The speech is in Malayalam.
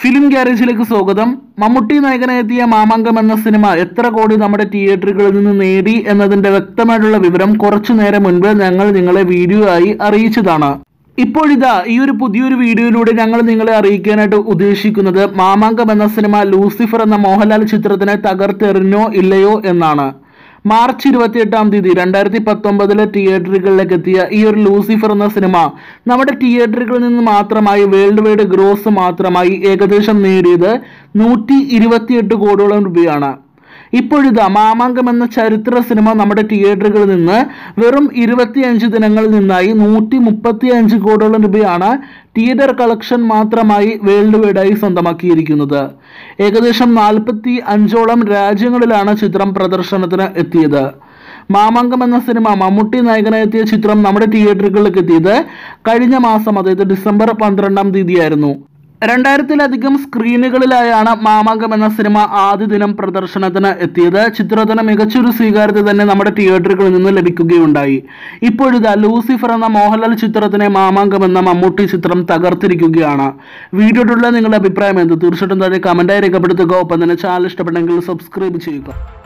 ഫിലിം ഗ്യാരേജിലേക്ക് സ്വാഗതം മമ്മൂട്ടി നായകനെത്തിയ മാമാങ്കം എന്ന സിനിമ എത്ര കോടി നമ്മുടെ തിയേറ്ററുകളിൽ നിന്ന് നേടി എന്നതിന്റെ വ്യക്തമായിട്ടുള്ള വിവരം കുറച്ചു നേരം മുൻപ് ഞങ്ങൾ നിങ്ങളെ വീഡിയോ ആയി അറിയിച്ചതാണ് ഇപ്പോഴിതാ ഈ ഒരു പുതിയൊരു വീഡിയോയിലൂടെ ഞങ്ങൾ നിങ്ങളെ അറിയിക്കാനായിട്ട് ഉദ്ദേശിക്കുന്നത് മാമാങ്കം എന്ന സിനിമ ലൂസിഫർ എന്ന മോഹൻലാൽ ചിത്രത്തിനെ തകർത്തെറിഞ്ഞോ ഇല്ലയോ എന്നാണ് മാർച്ച് ഇരുപത്തിയെട്ടാം തീയതി രണ്ടായിരത്തി പത്തൊമ്പതിലെ തിയേറ്ററുകളിലേക്ക് എത്തിയ ഈ ഒരു ലൂസിഫർ എന്ന സിനിമ നമ്മുടെ തിയേറ്ററുകളിൽ നിന്ന് മാത്രമായി വേൾഡ് വൈഡ് ഗ്രോസ് മാത്രമായി ഏകദേശം നേടിയത് നൂറ്റി ഇരുപത്തിയെട്ട് കോടിയോളം രൂപയാണ് ഇപ്പോഴിതാ മാമാങ്കം എന്ന ചരിത്ര സിനിമ നമ്മുടെ തിയേറ്ററുകളിൽ നിന്ന് വെറും ഇരുപത്തിയഞ്ച് ദിനങ്ങളിൽ നിന്നായി നൂറ്റി മുപ്പത്തി അഞ്ച് കോടിയോളം രൂപയാണ് തിയേറ്റർ കളക്ഷൻ മാത്രമായി വേൾഡ് വൈഡായി സ്വന്തമാക്കിയിരിക്കുന്നത് ഏകദേശം നാൽപ്പത്തി അഞ്ചോളം രാജ്യങ്ങളിലാണ് ചിത്രം പ്രദർശനത്തിന് എത്തിയത് മാമാങ്കം എന്ന സിനിമ മമ്മൂട്ടി നായകനെത്തിയ ചിത്രം നമ്മുടെ തിയേറ്ററുകളിലേക്ക് എത്തിയത് കഴിഞ്ഞ മാസം അതായത് ഡിസംബർ പന്ത്രണ്ടാം തീയതിയായിരുന്നു രണ്ടായിരത്തിലധികം സ്ക്രീനുകളിലായാണ് മാമാങ്കം എന്ന സിനിമ ആദ്യ ദിനം പ്രദർശനത്തിന് എത്തിയത് ചിത്രത്തിന് മികച്ചൊരു സ്വീകാര്യത തന്നെ നമ്മുടെ തിയേറ്ററുകളിൽ നിന്ന് ലഭിക്കുകയുണ്ടായി ഇപ്പോഴിതാ ലൂസിഫർ എന്ന മോഹൻലാൽ ചിത്രത്തിനെ മാമാങ്കം എന്ന മമ്മൂട്ടി ചിത്രം തകർത്തിരിക്കുകയാണ് വീഡിയോയിലുള്ള നിങ്ങളുടെ അഭിപ്രായം എന്ത് തീർച്ചയായിട്ടും താഴെ കമന്റായി രേഖപ്പെടുത്തുക ഒപ്പം തന്നെ ചാനൽ ഇഷ്ടപ്പെട്ടെങ്കിൽ സബ്സ്ക്രൈബ് ചെയ്യുക